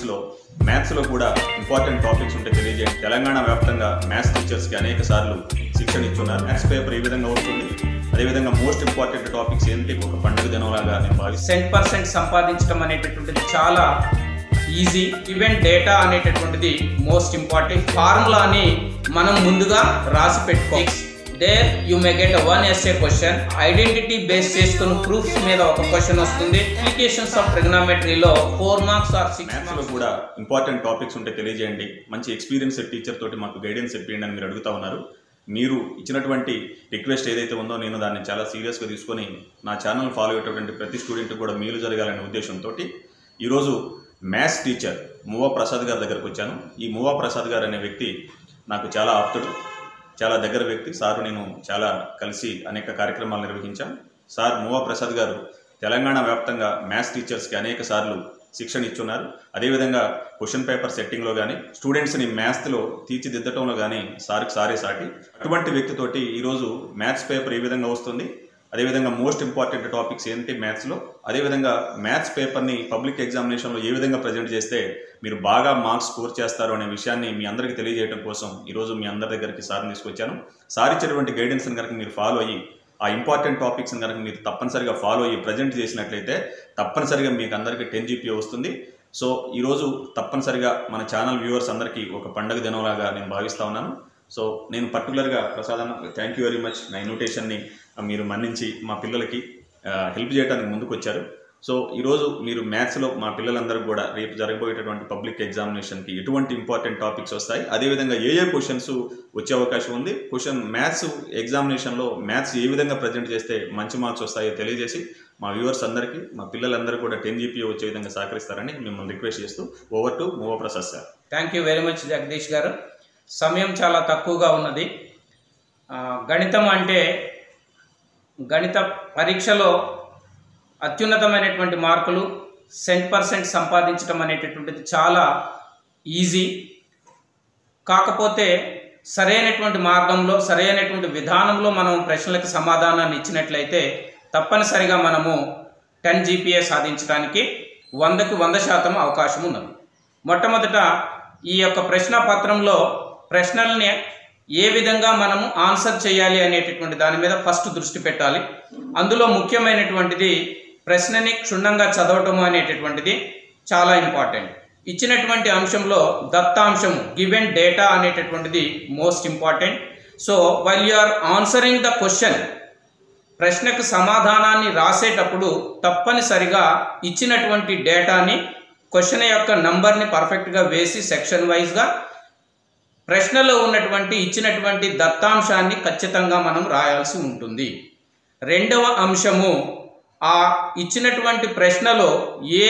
టాపిక్స్లో మ్యాథ్స్లో కూడా important topics ఉంటే తెలియజేయండి తెలంగాణ వ్యాప్తంగా మ్యాథ్స్ టీచర్స్కి అనేక సార్లు శిక్షణ ఇస్తున్నారు మ్యాథ్స్ పేపర్ ఏ విధంగా వస్తుంది అదేవిధంగా మోస్ట్ ఇంపార్టెంట్ టాపిక్స్ ఏంటి ఒక పండుగ దినంలాగా నేను భావిస్తాను సెంట్ పర్సెంట్ సంపాదించడం అనేటటువంటిది చాలా ఈజీ ఈవెన్ డేటా అనేటటువంటిది మోస్ట్ ఇంపార్టెంట్ ఫార్ములాని మనం ముందుగా రాసి పెట్టుకో there you may get one SA question identity base చేసుకుని ప్రూఫ్స్ మీద ఒక క్వశ్చన్ వస్తుంది అప్లికేషన్స్ ఆఫ్ ట్రిగ్నామెట్రీలో ఫోర్ మార్క్స్ ఆర్ సిక్స్ మ్యాథ్స్లో కూడా ఇంపార్టెంట్ టాపిక్స్ ఉంటే తెలియజేయండి మంచి ఎక్స్పీరియన్స్ టీచర్ తోటి మాకు గైడెన్స్ ఇప్పించండి అని మీరు అడుగుతా ఉన్నారు మీరు ఇచ్చినటువంటి రిక్వెస్ట్ ఏదైతే ఉందో నేను దాన్ని చాలా సీరియస్గా తీసుకొని నా ఛానల్ ఫాలో అయ్యేటటువంటి ప్రతి స్టూడెంట్ కూడా మేలు జరగాలనే ఉద్దేశంతో ఈరోజు మ్యాథ్స్ టీచర్ మువా ప్రసాద్ గారి దగ్గరకు వచ్చాను ఈ మువా ప్రసాద్ గారు అనే వ్యక్తి నాకు చాలా ఆప్తుడు చాలా దగ్గర వ్యక్తి సారు నేను చాలా కలిసి అనేక కార్యక్రమాలు నిర్వహించాం సార్ మువా ప్రసాద్ గారు తెలంగాణ వ్యాప్తంగా మ్యాథ్స్ టీచర్స్కి అనేక సార్లు శిక్షణ ఇచ్చున్నారు అదేవిధంగా క్వశ్చన్ పేపర్ సెట్టింగ్లో కానీ స్టూడెంట్స్ని మ్యాథ్స్లో తీర్చిదిద్దటంలో కానీ సార్కి సారే సాటి అటువంటి వ్యక్తితోటి ఈరోజు మ్యాథ్స్ పేపర్ ఏ విధంగా వస్తుంది అదేవిధంగా మోస్ట్ ఇంపార్టెంట్ టాపిక్స్ ఏంటి మ్యాథ్స్లో అదేవిధంగా మ్యాథ్స్ పేపర్ని పబ్లిక్ ఎగ్జామినేషన్లో ఏ విధంగా ప్రజెంట్ చేస్తే మీరు బాగా మార్క్స్ స్కోర్ చేస్తారు అనే విషయాన్ని మీ అందరికీ తెలియజేయడం కోసం ఈరోజు మీ అందరి దగ్గరికి సార్ని తీసుకొచ్చాను సార్ ఇచ్చినటువంటి గైడెన్స్ని కనుక మీరు ఫాలో అయ్యి ఆ ఇంపార్టెంట్ టాపిక్స్ని కనుక మీరు తప్పనిసరిగా ఫాలో అయ్యి ప్రజెంట్ చేసినట్లయితే తప్పనిసరిగా మీకు అందరికీ టెన్ జీపీ వస్తుంది సో ఈరోజు తప్పనిసరిగా మన ఛానల్ వ్యూవర్స్ అందరికీ ఒక పండగ దినంలాగా నేను భావిస్తా ఉన్నాను సో నేను పర్టికులర్గా ప్రసాద్ అన్న థ్యాంక్ యూ వెరీ మచ్ నా ఇన్విటేషన్ని మీరు మన్నించి మా పిల్లలకి హెల్ప్ చేయడానికి ముందుకు వచ్చారు సో ఈరోజు మీరు మ్యాథ్స్లో మా పిల్లలందరూ కూడా రేపు జరగబోయేటటువంటి పబ్లిక్ ఎగ్జామినేషన్కి ఎటువంటి ఇంపార్టెంట్ టాపిక్స్ వస్తాయి అదేవిధంగా ఏ ఏ క్వశ్చన్స్ వచ్చే అవకాశం ఉంది క్వశ్చన్ మ్యాథ్స్ ఎగ్జామినేషన్లో మ్యాథ్స్ ఏ విధంగా ప్రజెంట్ చేస్తే మంచి మార్క్స్ వస్తాయో తెలియజేసి మా వ్యూవర్స్ అందరికీ మా పిల్లలందరూ కూడా టెన్ జీపీ వచ్చే విధంగా సహకరిస్తారని మిమ్మల్ని రిక్వెస్ట్ చేస్తూ ఓవర్ టు మూవ Prasad sir thank you very much Jagadish garu సమయం చాలా తక్కువగా ఉన్నది ఆ, గణితం అంటే గణిత పరీక్షలో అత్యున్నతమైనటువంటి మార్కులు సెంట్ పర్సెంట్ సంపాదించడం అనేటటువంటిది చాలా ఈజీ కాకపోతే సరైనటువంటి మార్గంలో సరైనటువంటి విధానంలో మనం ప్రశ్నలకు సమాధానాన్ని ఇచ్చినట్లయితే తప్పనిసరిగా మనము టెన్ జీపీఏ సాధించడానికి వందకి వంద శాతం అవకాశం ఉన్నది మొట్టమొదట ఈ యొక్క ప్రశ్న పత్రంలో ప్రశ్నల్ని ఏ విధంగా మనము ఆన్సర్ చేయాలి అనేటటువంటి దాని మీద ఫస్ట్ దృష్టి పెట్టాలి అందులో ముఖ్యమైనటువంటిది ప్రశ్నని క్షుణ్ణంగా చదవటం అనేటటువంటిది చాలా ఇంపార్టెంట్ ఇచ్చినటువంటి అంశంలో దత్తాంశం గివెన్ డేటా అనేటటువంటిది most important so while you are answering the question ప్రశ్నకు సమాధానాన్ని రాసేటప్పుడు తప్పనిసరిగా ఇచ్చినటువంటి డేటాని క్వశ్చన్ యొక్క నంబర్ని పర్ఫెక్ట్గా వేసి సెక్షన్ వైజ్గా ప్రశ్నలో ఉన్నటువంటి ఇచ్చినటువంటి దత్తాంశాన్ని ఖచ్చితంగా మనం రాయాల్సి ఉంటుంది రెండవ అంశము ఆ ఇచ్చినటువంటి ప్రశ్నలో ఏ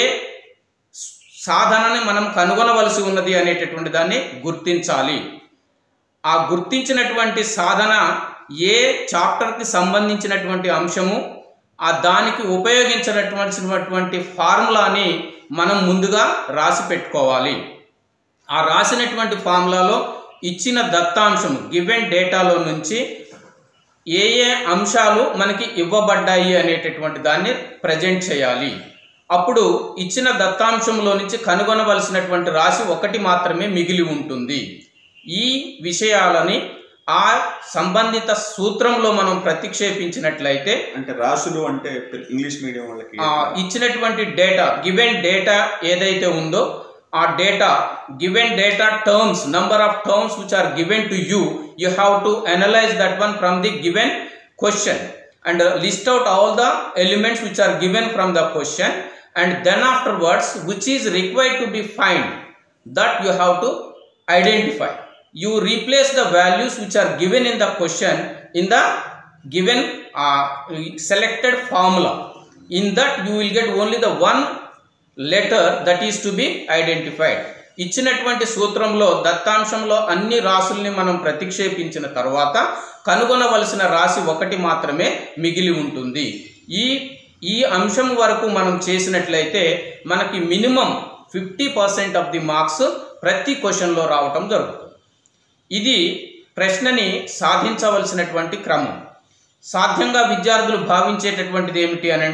సాధనని మనం కనుగొనవలసి ఉన్నది అనేటటువంటి దాన్ని గుర్తించాలి ఆ గుర్తించినటువంటి సాధన ఏ చాప్టర్కి సంబంధించినటువంటి అంశము ఆ దానికి ఉపయోగించినటువంటి ఫార్ములాని మనం ముందుగా రాసి పెట్టుకోవాలి ఆ రాసినటువంటి ఫార్ములాలో ఇచ్చిన దత్తాంశం గివెన్ డేటాలో నుంచి ఏ ఏ అంశాలు మనకి ఇవ్వబడ్డాయి అనేటటువంటి దాన్ని ప్రజెంట్ చేయాలి అప్పుడు ఇచ్చిన దత్తాంశంలో నుంచి కనుగొనవలసినటువంటి రాశి ఒకటి మాత్రమే మిగిలి ఉంటుంది ఈ విషయాలని ఆ సంబంధిత సూత్రంలో మనం ప్రతిక్షేపించినట్లయితే అంటే రాసులు అంటే ఇంగ్లీష్ మీడియం వాళ్ళకి ఆ ఇచ్చినటువంటి డేటా గివెన్ డేటా ఏదైతే ఉందో ఆ data given data terms number of terms which are given to you you have to analyse that one from the given question and list out all the elements which are given from the question and then afterwards which is required to be find that you have to identify you replace the values which are given in the question in the given uh, selected formula in that you will get only the one letter that is to be identified ఇచ్చినటువంటి సూత్రంలో దత్తాంశంలో అన్ని రాసుల్ని మనం ప్రతిక్షేపించిన తర్వాత కనుగొనవలసిన రాశి ఒకటి మాత్రమే మిగిలి ఉంటుంది ఈ ఈ అంశం వరకు మనం చేసినట్లయితే మనకి minimum fifty percent of the marks ప్రతి క్వశ్చన్లో రావటం జరుగుతుంది ఇది ప్రశ్నని సాధించవలసినటువంటి క్రమం సాధ్యంగా విద్యార్థులు భావించేటటువంటిది ఏమిటి అని అంటే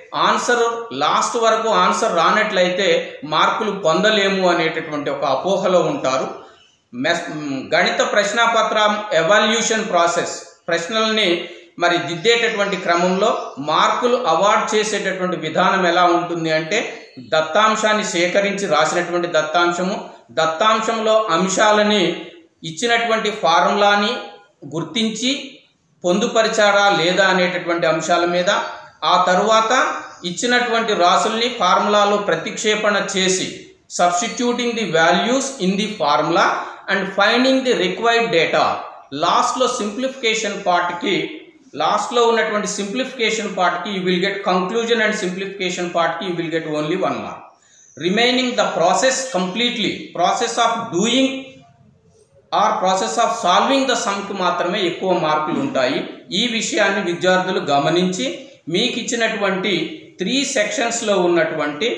ఆన్సర్ లాస్ట్ వరకు ఆన్సర్ రానట్లయితే మార్కులు పొందలేము అనేటటువంటి ఒక అపోహలో ఉంటారు మెస్ మ్, గణిత ప్రశ్నాపత్రం ఎవాల్యూషన్ ప్రాసెస్ ప్రశ్నల్ని మరి దిద్దేటటువంటి క్రమంలో మార్కులు అవార్డ్ చేసేటటువంటి విధానం ఎలా ఉంటుంది అంటే దత్తాంశాన్ని సేకరించి రాసినటువంటి దత్తాంశము దత్తాంశంలో అంశాలని ఇచ్చినటువంటి ఫార్ములాని గుర్తించి పొందుపరిచారా లేదా అనేటటువంటి అంశాల మీద ఆ తరువాత ఇచ్చినటువంటి రాసుల్ని ఫార్ములాలో ప్రతిక్షేపణ చేసి substituting the values in the formula and finding the required data లాస్ట్లో సింప్లిఫికేషన్ పార్ట్కి లాస్ట్లో ఉన్నటువంటి సింప్లిఫికేషన్ పార్ట్కి you will get conclusion and simplification పార్ట్కి you will get only one mark remaining the process completely process of doing or process of solving the సమ్కి మాత్రమే ఎక్కువ మార్కులు ఉంటాయి ఈ విషయాన్ని విద్యార్థులు గమనించి మీకు ఇచ్చినటువంటి త్రీ సెక్షన్స్లో ఉన్నటువంటి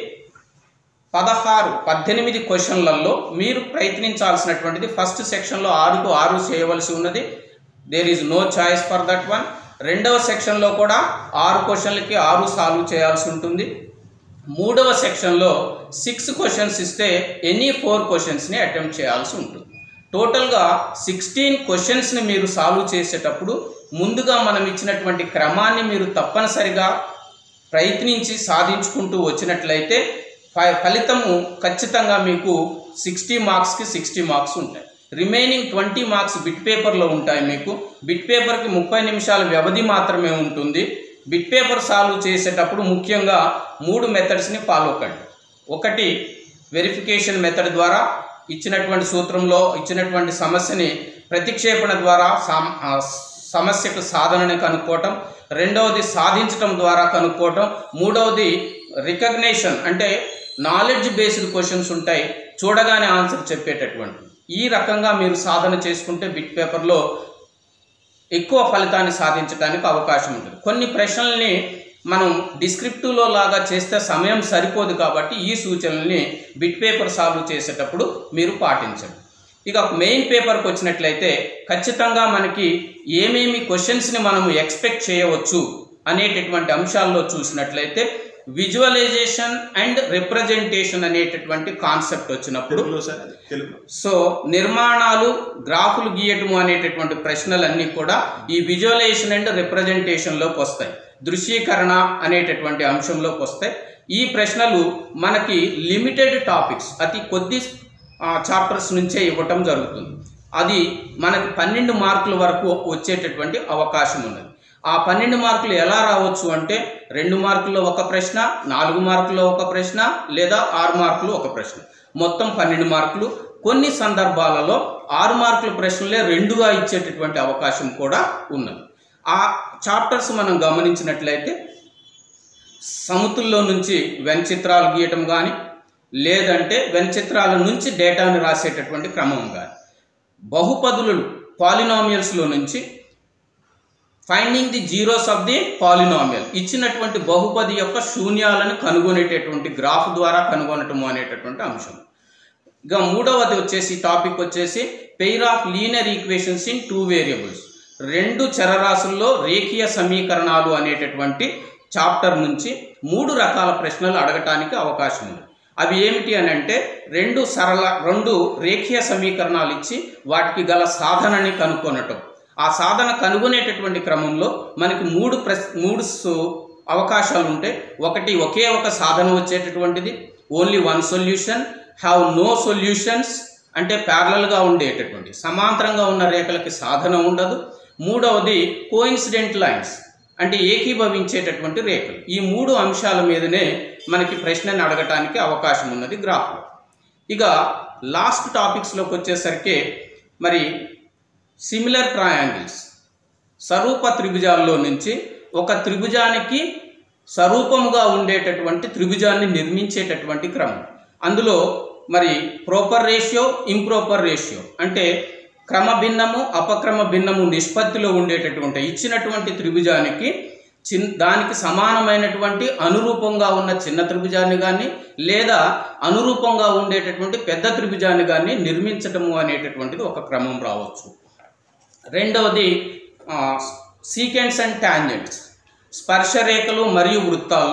పదహారు పద్దెనిమిది క్వశ్చన్లలో మీరు ప్రయత్నించాల్సినటువంటిది ఫస్ట్ సెక్షన్లో ఆరుకు ఆరు చేయవలసి ఉన్నది there is no choice for that one రెండవ సెక్షన్లో కూడా ఆరు క్వశ్చన్లకి ఆరు సాల్వ్ చేయాల్సి ఉంటుంది మూడవ సెక్షన్లో సిక్స్ క్వశ్చన్స్ ఇస్తే ఎనీ ఫోర్ క్వశ్చన్స్ని అటెంప్ట్ చేయాల్సి ఉంటుంది టోటల్గా సిక్స్టీన్ క్వశ్చన్స్ని మీరు సాల్వ్ చేసేటప్పుడు ముందుగా మనం ఇచ్చినటువంటి క్రమాన్ని మీరు తప్పనిసరిగా ప్రయత్నించి సాధించుకుంటూ వచ్చినట్లయితే ఫ- ఫలితము ఖచ్చితంగా మీకు సిక్స్టీ మార్క్స్కి సిక్స్టీ మార్క్స్ ఉంటాయి రిమైనింగ్ ట్వంటీ మార్క్స్ బిట్ పేపర్లో ఉంటాయి మీకు బిట్ పేపర్కి ముప్పై నిమిషాల వ్యవధి మాత్రమే ఉంటుంది బిట్ పేపర్ సాల్వ్ చేసేటప్పుడు ముఖ్యంగా మూడు మెథడ్స్ని ఫాలో కండి ఒకటి వెరిఫికేషన్ మెథడ్ ద్వారా ఇచ్చినటువంటి సూత్రంలో ఇచ్చినటువంటి సమస్యని ప్రతిక్షేపణ ద్వారా సామ్- ఆ సమస్యకు సాధనని కనుక్కోవటం రెండవది సాధించటం ద్వారా కనుక్కోవటం మూడవది రికగ్నేషన్ అంటే నాలెడ్జ్ బేస్డ్ క్వశ్చన్స్ ఉంటాయి చూడగానే ఆన్సర్ చెప్పేటటువంటి ఈ రకంగా మీరు సాధన చేసుకుంటే బిట్ పేపర్లో ఎక్కువ ఫలితాన్ని సాధించడానికి అవకాశం ఉంటుంది కొన్ని ప్రశ్నల్ని మనం డిస్క్రిప్టివ్లో లాగా చేస్తే సమయం సరిపోదు కాబట్టి ఈ సూచనల్ని బిట్ పేపర్ సాల్వ్ చేసేటప్పుడు మీరు పాటించండి ఇక మెయిన్ పేపర్కి వచ్చినట్లయితే ఖచ్చితంగా మనకి ఏమేమి క్వశ్చన్స్ని మనము ఎక్స్పెక్ట్ చేయవచ్చు అనేటటువంటి అంశాల్లో చూసినట్లయితే విజువలైజేషన్ అండ్ రిప్రజెంటేషన్ అనేటటువంటి కాన్సెప్ట్ వచ్చినప్పుడు తెలుగులో సార్ అది తెలుగులో సో నిర్మాణాలు గ్రాఫులు గీయటము అనేటటువంటి ప్రశ్నలన్నీ కూడా ఈ విజువలైజేషన్ అండ్ రిప్రజెంటేషన్లోకి వస్తాయి దృశ్యీకరణ అనేటటువంటి అంశంలోకి వస్తాయి ఈ ప్రశ్నలు మనకి లిమిటెడ్ టాపిక్స్ అతి కొద్ది చాప్టర్స్ నుంచే ఇవ్వటం జరుగుతుంది అది మనకి పన్నెండు మార్కుల వరకు వచ్చేటటువంటి అవకాశం ఉన్నది ఆ పన్నెండు మార్కులు ఎలా రావచ్చు అంటే రెండు మార్కుల్లో ఒక ప్రశ్న నాలుగు మార్కుల్లో ఒక ప్రశ్న లేదా ఆరు మార్కులు ఒక ప్రశ్న మొత్తం పన్నెండు మార్కులు కొన్ని సందర్భాలలో ఆరు మార్కుల ప్రశ్నలే రెండుగా ఇచ్చేటటువంటి అవకాశం కూడా ఉన్నది ఆ చాప్టర్స్ మనం గమనించినట్లయితే సముతుల్లో నుంచి వెన్చిత్రాలు గీయటం కానీ లేదంటే వెన్చిత్రాల నుంచి డేటాను రాసేటటువంటి క్రమం కానీ బహుపదులు పాలినామియల్స్లో నుంచి finding the zeros of the polynomial ఇచ్చినటువంటి బహుపది యొక్క శూన్యాలను కనుగొనేటటువంటి గ్రాఫ్ ద్వారా కనుగొనటము అనేటటువంటి అంశం ఇక మూడవది వచ్చేసి టాపిక్ వచ్చేసి pair of linear equations in two variables రెండు చరరాశుల్లో రేఖీయ సమీకరణాలు అనేటటువంటి చాప్టర్ నుంచి మూడు రకాల ప్రశ్నలు అడగటానికి అవకాశం ఉంది అవి ఏమిటి అని అంటే రెండు సరళ రెండు రేఖీయ సమీకరణాలు ఇచ్చి వాటికి గల సాధనని కనుక్కొనటం ఆ సాధన కనుగొనేటటువంటి క్రమంలో మనకి మూడు ప్రశ్ మూడు సు- అవకాశాలు ఉంటాయి ఒకటి ఒకే ఒక సాధన వచ్చేటటువంటిది only one solution have no solutions అంటే ప్యారలల్గా ఉండేటటువంటి సమాంతరంగా ఉన్న రేఖలకి సాధన ఉండదు మూడవది కోయిన్సిడెంట్ లైన్స్ అంటే ఏకీభవించేటటువంటి రేఖలు ఈ మూడు అంశాల మీదనే మనకి ప్రశ్నని అడగటానికి అవకాశం ఉన్నది గ్రాఫ్లో ఇక లాస్ట్ టాపిక్స్లోకి వచ్చేసరికి మరి సిమిలర్ ట్రయాంగిల్స్ సరూప త్రిభుజాల్లో నుంచి ఒక త్రిభుజానికి సరూపముగా ఉండేటటువంటి త్రిభుజాన్ని నిర్మించేటటువంటి క్రమం అందులో మరి ప్రోపర్ రేషియో ఇంప్రోపర్ రేషియో అంటే క్రమ భిన్నము అపక్రమ భిన్నము నిష్పత్తిలో ఉండేటటువంటి ఇచ్చినటువంటి త్రిభుజానికి చిన్ దానికి సమానమైనటువంటి అనురూపంగా ఉన్న చిన్న త్రిభుజాన్ని కానీ లేదా అనురూపంగా ఉండేటటువంటి పెద్ద త్రిభుజాన్ని కానీ నిర్మించటము అనేటటువంటిది ఒక క్రమం రావచ్చు రెండవది సీకెంట్స్ అండ్ టాంజెంట్స్ స్పర్శ రేఖలు మరియు వృత్తాల్లో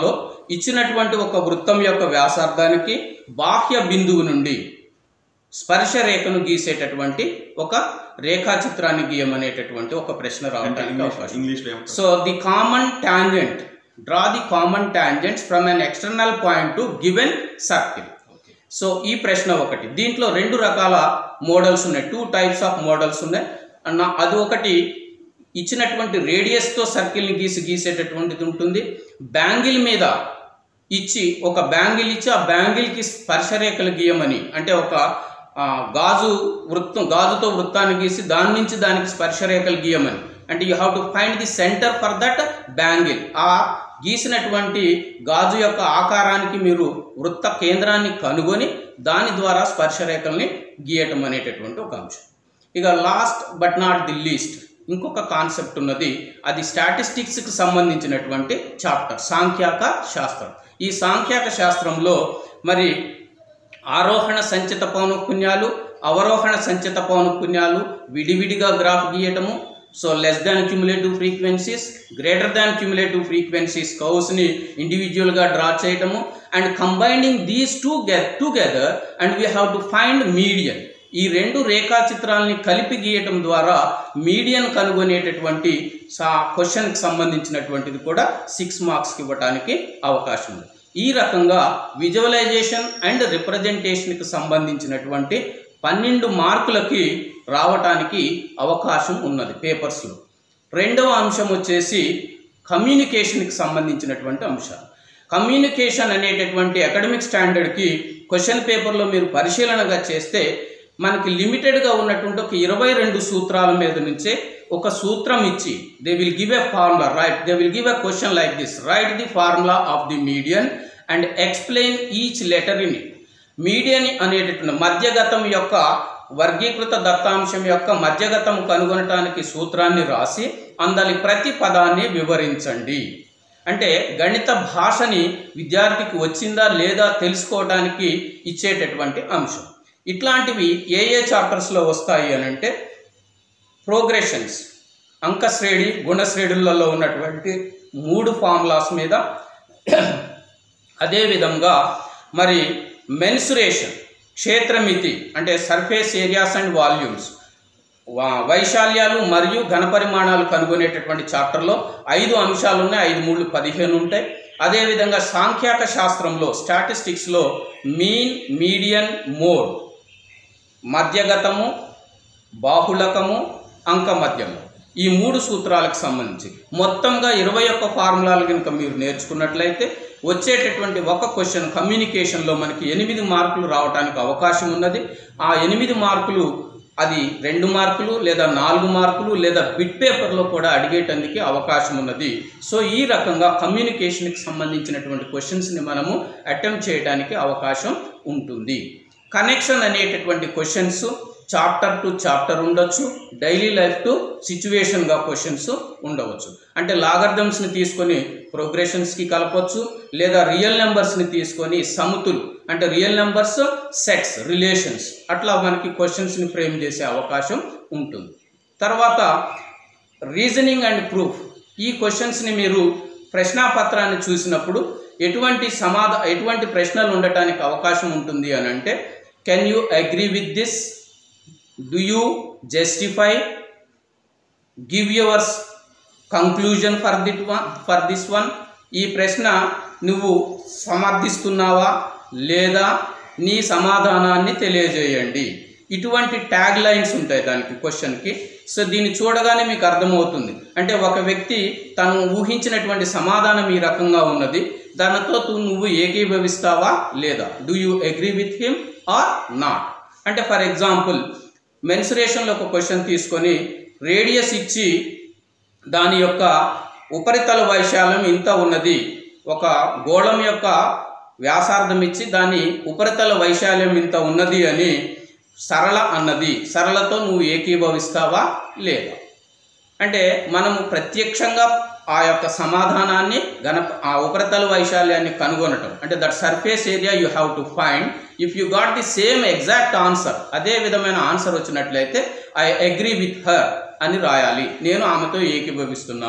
ఇచ్చినటువంటి ఒక వృత్తం యొక్క వ్యాసార్థానికి బాహ్య బిందువు నుండి స్పర్శ రేఖను గీసేటటువంటి ఒక రేఖాచిత్రాన్ని గీయమనేటటువంటి ఒక ప్రశ్న అంటే రావడానికి ఇంగ్లీష్ అవకాశం ఇంగ్లీష్లో ఏమంటారు so the common tangent draw the common tangents from an external point to given circle so ఈ ప్రశ్న ఒకటి దీంట్లో రెండు రకాల మోడల్స్ ఉన్నాయి టూ టైప్స్ ఆఫ్ మోడల్స్ ఉన్నాయి అన్న అది ఒకటి ఇచ్చినటువంటి రేడియస్తో సర్కిల్ని గీసి గీసేటటువంటిది ఉంటుంది బ్యాంగిల్ మీద ఇచ్చి ఒక బ్యాంగిల్ ఇచ్చి ఆ బ్యాంగిల్కి స్పర్శరేఖలు గీయమని అంటే ఒక ఆ, గాజు వృత్తం గాజుతో వృత్తాన్ని గీసి దాని నుంచి దానికి స్పర్శరేఖలు గీయమని అంటే you have to find the centre for that bangle ఆ గీసినటువంటి గాజు యొక్క ఆకారానికి మీరు వృత్త కేంద్రాన్ని కనుగొని దాని ద్వారా స్పర్శరేఖల్ని గీయటం అనేటటువంటి ఒక అంశం ఇక last but not the least ఇంకొక కాన్సెప్ట్ ఉన్నది అది స్టాటిస్టిక్స్కి సంబంధించినటువంటి చాప్టర్ సాంఖ్యాక శాస్త్రం ఈ సాంఖ్యాక శాస్త్రంలో మరి ఆరోహణ సంచిత పౌనఃపున్యాలు అవరోహణ సంచిత పౌనఃపున్యాలు విడివిడిగా గ్రాఫ్ గీయటము so less than cumulative frequencies greater than cumulative frequencies కౌస్ని ఇండివిజువల్గా డ్రా చేయటము and combining these two get together and we have to find median ఈ రెండు రేఖాచిత్రాలని కలిపి గీయటం ద్వారా మీడియన్ కనుగొనేటటువంటి సా క్వశ్చన్కి సంబంధించినటువంటిది కూడా సిక్స్ మార్క్స్కి ఇవ్వడానికి అవకాశం ఉంది ఈ రకంగా విజువలైజేషన్ అండ్ రిప్రజెంటేషన్కి సంబంధించినటువంటి పన్నెండు మార్కులకి రావటానికి అవకాశం ఉన్నది పేపర్స్లో రెండవ అంశం వచ్చేసి కమ్యూనికేషన్కి సంబంధించినటువంటి అంశాలు కమ్యూనికేషన్ అనేటటువంటి అకాడమిక్ స్టాండర్డ్కి క్వశ్చన్ పేపర్లో మీరు పరిశీలనగా చేస్తే మనకి లిమిటెడ్గా ఉన్నటువంటి ఒక ఇరవై రెండు సూత్రాల మీద నుంచే ఒక సూత్రం ఇచ్చి they will give a formula right they will give a question like this write the formula of the median and explain each letter in it median అనేటటువంటి మధ్యగతం యొక్క వర్గీకృత దత్తాంశం యొక్క మధ్యగతం కనుగొనటానికి సూత్రాన్ని రాసి అందలి ప్రతి పదాన్ని వివరించండి అంటే గణిత భాషని విద్యార్థికి వచ్చిందా లేదా తెలుసుకోవడానికి ఇచ్చేటటువంటి అంశం ఇట్లాంటివి ఏ ఏ చాప్టర్స్లో వస్తాయి అని అంటే ప్రోగ్రెషన్స్ అంకశ్రేణి గుణశ్రేణులలో ఉన్నటువంటి మూడు ఫార్ములాస్ మీద అదేవిధంగా మరి మెన్సురేషన్ క్షేత్రమితి అంటే సర్ఫేస్ ఏరియాస్ అండ్ వాల్యూమ్స్ వా- వైశాల్యాలు మరియు ఘనపరిమాణాలు కనుగొనేటటువంటి చాప్టర్లో ఐదు అంశాలు ఉన్నాయి ఐదు మూడు పదిహేను ఉంటాయి అదేవిధంగా సాంఖ్యాక శాస్త్రంలో స్టాటిస్టిక్స్లో మీన్ మీడియన్ మోడ్ మధ్యగతము బాహుళకము అంకమధ్యము ఈ మూడు సూత్రాలకు సంబంధించి మొత్తంగా ఇరవై ఒక్క ఫార్ములాలు కనుక మీరు నేర్చుకున్నట్లయితే వచ్చేటటువంటి ఒక క్వశ్చన్ కమ్యూనికేషన్లో మనకి ఎనిమిది మార్కులు రావడానికి అవకాశం ఉన్నది ఆ ఎనిమిది మార్కులు అది రెండు మార్కులు లేదా నాలుగు మార్కులు లేదా బిట్ పేపర్లో కూడా అడిగేటందుకు అవకాశం ఉన్నది సో ఈ రకంగా కమ్యూనికేషన్కి సంబంధించినటువంటి క్వశ్చన్స్ని మనము అటెంప్ట్ చేయడానికి అవకాశం ఉంటుంది కనెక్షన్ అనేటటువంటి క్వశ్చన్స్ చాప్టర్ టు చాప్టర్ ఉండొచ్చు డైలీ లైఫ్ టు సిచ్యువేషన్గా క్వశ్చన్స్ ఉండవచ్చు అంటే లాగర్థమ్స్ని తీసుకొని ప్రోగ్రెషన్స్కి కలపొచ్చు లేదా రియల్ నెంబర్స్ని తీసుకొని సముతులు అంటే రియల్ నెంబర్స్ సెట్స్ రిలేషన్స్ అట్లా మనకి క్వశ్చన్స్ని ఫ్రేమ్ చేసే అవకాశం ఉంటుంది తర్వాత రీజనింగ్ అండ్ ప్రూఫ్ ఈ క్వశ్చన్స్ని మీరు ప్రశ్నాపత్రాన్ని చూసినప్పుడు ఎటువంటి సమాధా ఎటువంటి ప్రశ్నలు ఉండటానికి అవకాశం ఉంటుంది అని అంటే can you agree with this do you justify give yours conclusion for that one for this one ఈ ప్రశ్న నువ్వు సమర్థిస్తున్నావా లేదా నీ సమాధానాన్ని తెలియజేయండి ఇటువంటి ట్యాగ్ లైన్స్ ఉంటాయి దానికి క్వశ్చన్కి సో దీన్ని చూడగానే మీకు అర్థమవుతుంది అంటే ఒక వ్యక్తి తను ఊహించినటువంటి సమాధానం ఈ రకంగా ఉన్నది దానితో తు- నువ్వు ఏకీభవిస్తావా లేదా do you agree with him or not అంటే ఫర్ ఎగ్జాంపుల్ మెన్సురేషన్లో ఒక క్వశ్చన్ తీసుకొని రేడియస్ ఇచ్చి దాని యొక్క ఉపరితల వైశాల్యం ఇంత ఉన్నది ఒక గోళం యొక్క వ్యాసార్థం ఇచ్చి దాని ఉపరితల వైశాల్యం ఇంత ఉన్నది అని సరళ అన్నది సరళతో నువ్వు ఏకీభవిస్తావా లేదా అంటే మనము ప్రత్యక్షంగా ఆ యొక్క సమాధానాన్ని గణ ఆ ఉపరితల వైశాల్యాన్ని కనుగొనటం అంటే that surface area you have to find if you got the same exact answer అదే విధమైన ఆన్సర్ వచ్చినట్లయితే ఐ అగ్రీ విత్ హర్ అని రాయాలి నేను ఆమెతో ఏకీభవిస్తున్నాను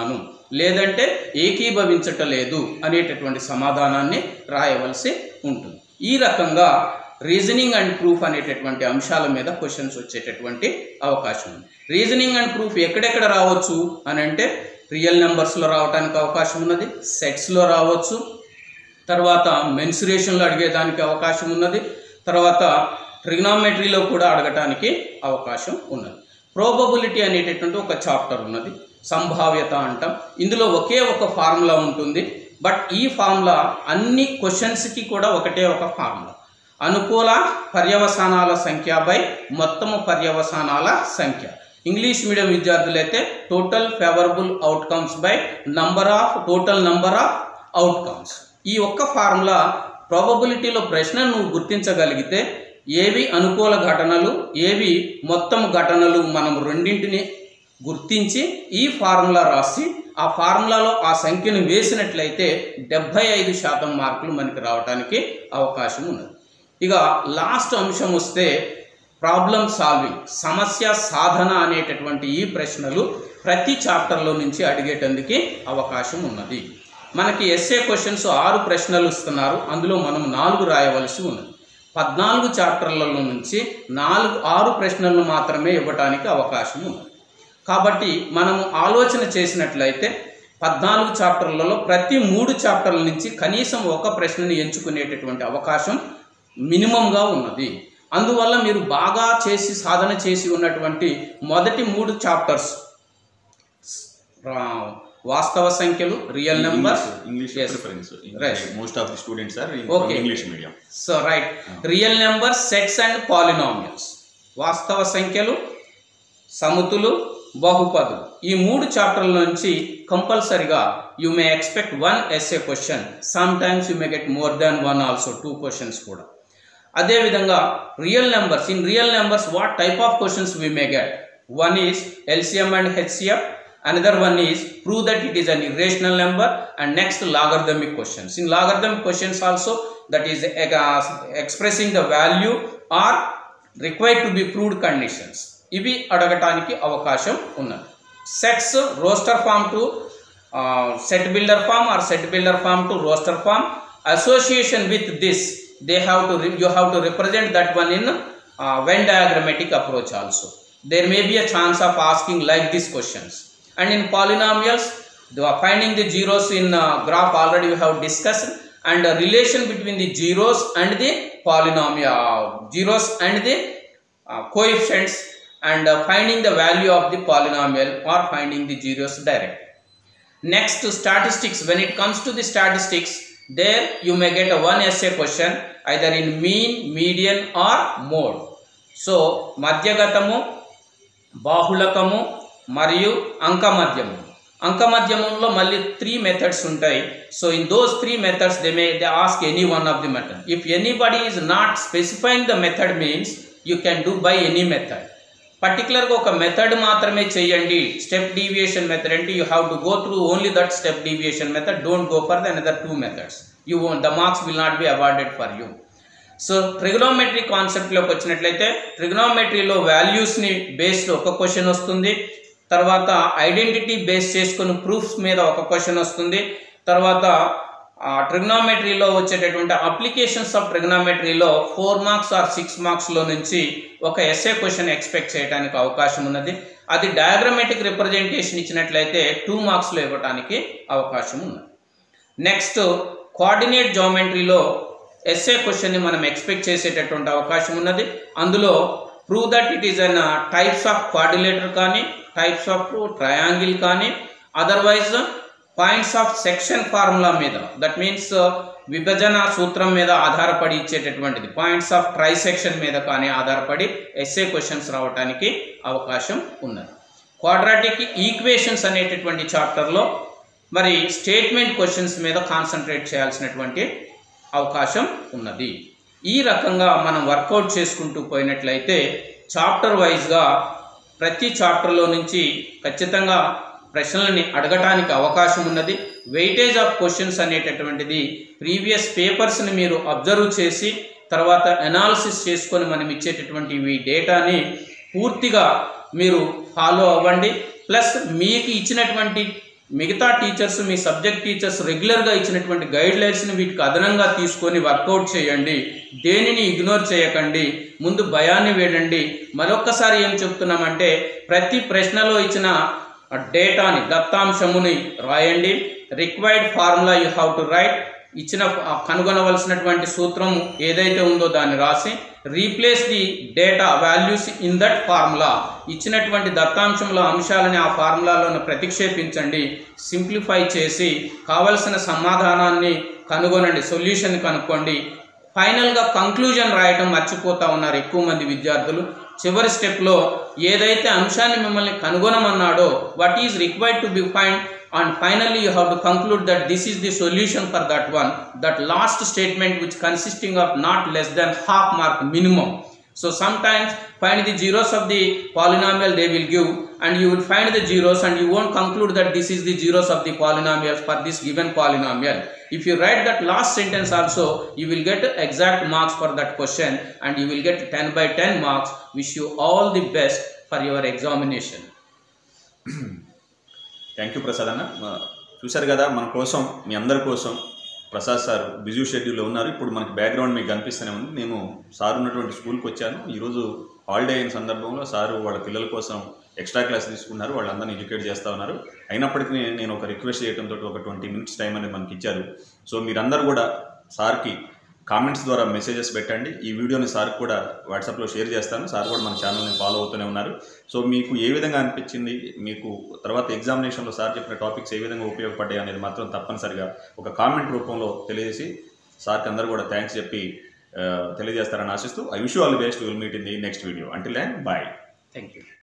లేదంటే ఏకీభవించటలేదు అనేటటువంటి సమాధానాన్ని రాయవలసి ఉంటుంది ఈ రకంగా రీజనింగ్ అండ్ ప్రూఫ్ అనేటటువంటి అంశాల మీద క్వశ్చన్స్ వచ్చేటటువంటి అవకాశం ఉంది రీజనింగ్ అండ్ ప్రూఫ్ ఎక్కడెక్కడ రావచ్చు అని అంటే రియల్ నెంబర్స్లో రావడానికి అవకాశం ఉన్నది సెట్స్లో రావచ్చు తర్వాత మెన్సురేషన్లో అడిగేదానికి అవకాశం ఉన్నది తర్వాత ట్రిగ్నామెట్రీలో కూడా అడగటానికి అవకాశం ఉన్నది ప్రోబబిలిటీ అనేటటువంటి ఒక చాప్టర్ ఉన్నది సంభావ్యత అంటాం ఇందులో ఒకే ఒక ఫార్ములా ఉంటుంది బట్ ఈ ఫార్ములా అన్ని క్వశ్చన్స్కి కూడా ఒకటే ఒక ఫార్ములా అనుకూల పర్యవసానాల సంఖ్య బై మొత్తము పర్యవసానాల సంఖ్య ఇంగ్లీష్ మీడియం విద్యార్థులైతే total favourable outcomes by number of total number of outcomes ఈ ఒక్క ఫార్ములా ప్రాబబిలిటీలో ప్రశ్న నువ్వు గుర్తించగలిగితే ఏవి అనుకూల ఘటనలు ఏవి మొత్తం ఘటనలు మనం రెండింటిని గుర్తించి ఈ ఫార్ములా రాసి ఆ ఫార్ములాలో ఆ సంఖ్యను వేసినట్లయితే డెబ్భై ఐదు శాతం మార్కులు మనకి రావడానికి అవకాశం ఉన్నది ఇక లాస్ట్ అంశం వస్తే ప్రాబ్లం సాల్వింగ్ సమస్య సాధన అనేటటువంటి ఈ ప్రశ్నలు ప్రతి చాప్టర్లో నుంచి అడిగేటందుకు అవకాశం ఉన్నది మనకి ఎస్ఏ క్వశ్చన్స్ ఆరు ప్రశ్నలు ఇస్తున్నారు అందులో మనం నాలుగు రాయవలసి ఉన్నది పద్నాలుగు చాప్టర్లలో నుంచి నాలుగు ఆరు ప్రశ్నలను మాత్రమే ఇవ్వడానికి అవకాశం ఉన్నది కాబట్టి మనము ఆలోచన చేసినట్లయితే పద్నాలుగు చాప్టర్లలో ప్రతి మూడు చాప్టర్ల నుంచి కనీసం ఒక ప్రశ్నని ఎంచుకునేటటువంటి అవకాశం మినిమంగా ఉన్నది అందువల్ల మీరు బాగా చేసి సాధన చేసి ఉన్నటువంటి మొదటి మూడు చాప్టర్స్ వాస్తవ సంఖ్యలు real numbers English Yes. Preference Right. Most of the students are Okay. English medium so right real numbers sets and polynomials వాస్తవ సంఖ్యలు సముతులు బహుపదులు ఈ మూడు చాప్టర్ల నుంచి కంపల్సరిగా you may expect one SA question some times you may get more than one also two questions కూడా అదేవిధంగా real numbers in real numbers what type of questions we may get one is LCM and HCF another one is prove that it is an irrational number and next logarithmic questions in logarithmic questions also that is expressing the value are required to be proved conditions ఇవి అడగటానికి అవకాశం ఉన్నది sets roster form to set builder form or set builder form to roster form association with this they have to re- you have to represent that one in uh, Venn diagrammatic approach also there may be a chance of asking like these questions and in polynomials the finding the zeros in uh, graph already we have discussed and the relation between the zeros and the polynomial uh, zeros and the uh, coefficients and uh, finding the value of the polynomial or finding the zeros direct Next to statistics, when it comes to the statistics, there you may get a one essay question either in mean, median or mode. So మధ్యగతము బాహుళకము మరియు అంకమధ్యము అంకమధ్యమంలో మళ్ళీ three methods ఉంటాయి so in those three methods they may they ask any one of the method if anybody is not specifying the method means you can do by any method పర్టికులర్గా ఒక మెథడ్ మాత్రమే చేయండి స్టెప్ డీవియేషన్ మెథడ్ అంటే you have to go through only that step deviation method don't go for the another two methods you the marks will not be awarded for you so trigonometry కాన్సెప్ట్లోకి వచ్చినట్లయితే ట్రిగ్నోమెట్రీలో వాల్యూస్ని based ఒక question వస్తుంది తర్వాత identity base చేసుకుని proofs మీద ఒక క్వశ్చన్ వస్తుంది తర్వాత ట్రిగ్నోమెట్రీలో వచ్చేటటువంటి అప్లికేషన్స్ ఆఫ్ ట్రిగ్నోమెట్రీలో ఫోర్ మార్క్స్ ఆర్ సిక్స్ మార్క్స్లో నుంచి ఒక ఎస్ఏ క్వశ్చన్ ఎక్స్పెక్ట్ చేయడానికి అవకాశం ఉన్నది అది డయాగ్రమెటిక్ రిప్రజెంటేషన్ ఇచ్చినట్లయితే టూ మార్క్స్లో ఇవ్వడానికి అవకాశం ఉన్నది నెక్స్ట్ కోఆర్డినేట్ జామెట్రీలో ఎస్ఏ క్వశ్చన్ని మనం ఎక్స్పెక్ట్ చేసేటటువంటి అవకాశం ఉన్నది అందులో prove that it is an types of coordinator కానీ టైప్స్ ఆఫ్ ట్రయాంగిల్ కానీ otherwise points of section formula మీద దట్ మీన్స్ విభజన సూత్రం మీద ఆధారపడి ఇచ్చేటటువంటిది పాయింట్స్ ఆఫ్ ట్రై సెక్షన్ మీద కానీ ఆధారపడి ఎస్ఏ క్వశ్చన్స్ రావడానికి అవకాశం ఉన్నది క్వాడ్రాటిక్ ఈక్వేషన్స్ అనేటటువంటి చాప్టర్లో మరి స్టేట్మెంట్ క్వశ్చన్స్ మీద కాన్సన్ట్రేట్ చేయాల్సినటువంటి అవకాశం ఉన్నది ఈ రకంగా మనం వర్కౌట్ చేసుకుంటూ పోయినట్లయితే చాప్టర్ వైజ్గా ప్రతి చాప్టర్లో నుంచి ఖచ్చితంగా ప్రశ్నలని అడగటానికి అవకాశం ఉన్నది వెయిటేజ్ ఆఫ్ క్వశ్చన్స్ అనేటటువంటిది ప్రీవియస్ పేపర్స్ని మీరు అబ్జర్వ్ చేసి తర్వాత అనాలిసిస్ చేసుకొని మనం ఇచ్చేటటువంటి ఈ డేటాని పూర్తిగా మీరు ఫాలో అవ్వండి ప్లస్ మీకు ఇచ్చినటువంటి మిగతా టీచర్స్ మీ సబ్జెక్ట్ టీచర్స్ రెగ్యులర్గా ఇచ్చినటువంటి గైడ్ లైన్స్ని వీటికి అదనంగా తీసుకొని వర్కౌట్ చేయండి దేనిని ఇగ్నోర్ చేయకండి ముందు భయాన్ని వేడండి మరొక్కసారి ఏం చెప్తున్నామంటే ప్రతి ప్రశ్నలో ఇచ్చిన డేటాని దత్తాంశముని రాయండి required formula you have to write ఇచ్చిన ఆ కనుగొనవలసినటువంటి సూత్రం ఏదైతే ఉందో దాన్ని రాసి replace the data values in that formula ఇచ్చినటువంటి దత్తాంశంలో అంశాలని ఆ ఫార్ములాలోనే ప్రతిక్షేపించండి సింప్లిఫై చేసి కావలసిన సమాధానాన్ని కనుగొనండి సొల్యూషన్ కనుక్కోండి ఫైనల్గా కంక్లూజన్ రాయటం మర్చిపోతా ఉన్నారు ఎక్కువ మంది విద్యార్థులు చివరి స్టెప్లో ఏదైతే అంశాన్ని మిమ్మల్ని కనుగొనమన్నాడో what is required to be find and finally you have to conclude that this is the solution for that one that last statement which consisting of not less than half mark minimum so sometimes find the zeros of the polynomial they will give and you will find the zeros and you won't conclude that this is the zeros of the polynomials for this given polynomial if you write that last sentence also you will get exact marks for that question and you will get 10 by 10 marks wish you all the best for your examination thank you Prasad అన్న ఆ, చూశారు కదా మన కోసం మీ అందరి కోసం Prasad sir busy షెడ్యూల్లో ఉన్నారు ఇప్పుడు మనకి బ్యాక్గ్రౌండ్ మీకు కనిపిస్తూనే ఉంది నేను సార్ ఉన్నటువంటి స్కూల్కి వచ్చాను ఈరోజు హాలిడే అయిన సందర్భంలో సారు వాళ్ళ పిల్లల కోసం ఎక్స్ట్రా క్లాస్ తీసుకున్నారు వాళ్ళందరినీ ఎడ్యుకేట్ చేస్తూ ఉన్నారు అయినప్పటికీ నేను- నేను ఒక రిక్వెస్ట్ చేయడంతో ఒక ట్వంటీ మినిట్స్ టైం అనేది మనకి ఇచ్చారు సో మీరందరూ కూడా సార్కి కామెంట్స్ ద్వారా మెసేజెస్ పెట్టండి ఈ వీడియోని సార్ కూడా వాట్సాప్లో షేర్ చేస్తాను సార్ కూడా మన ఛానల్ని ఫాలో అవుతూనే ఉన్నారు సో మీకు ఏ విధంగా అనిపించింది మీకు తర్వాత ఎగ్జామినేషన్లో సార్ చెప్పిన టాపిక్స్ ఏ విధంగా ఉపయోగపడ్డాయి అనేది మాత్రం తప్పనిసరిగా ఒక కామెంట్ రూపంలో తెలియజేసి సార్కి అందరూ కూడా థ్యాంక్స్ చెప్పి ఆ, తెలియజేస్తారని ఆశిస్తూ I wish all the best will meet in the next video until and bye thank you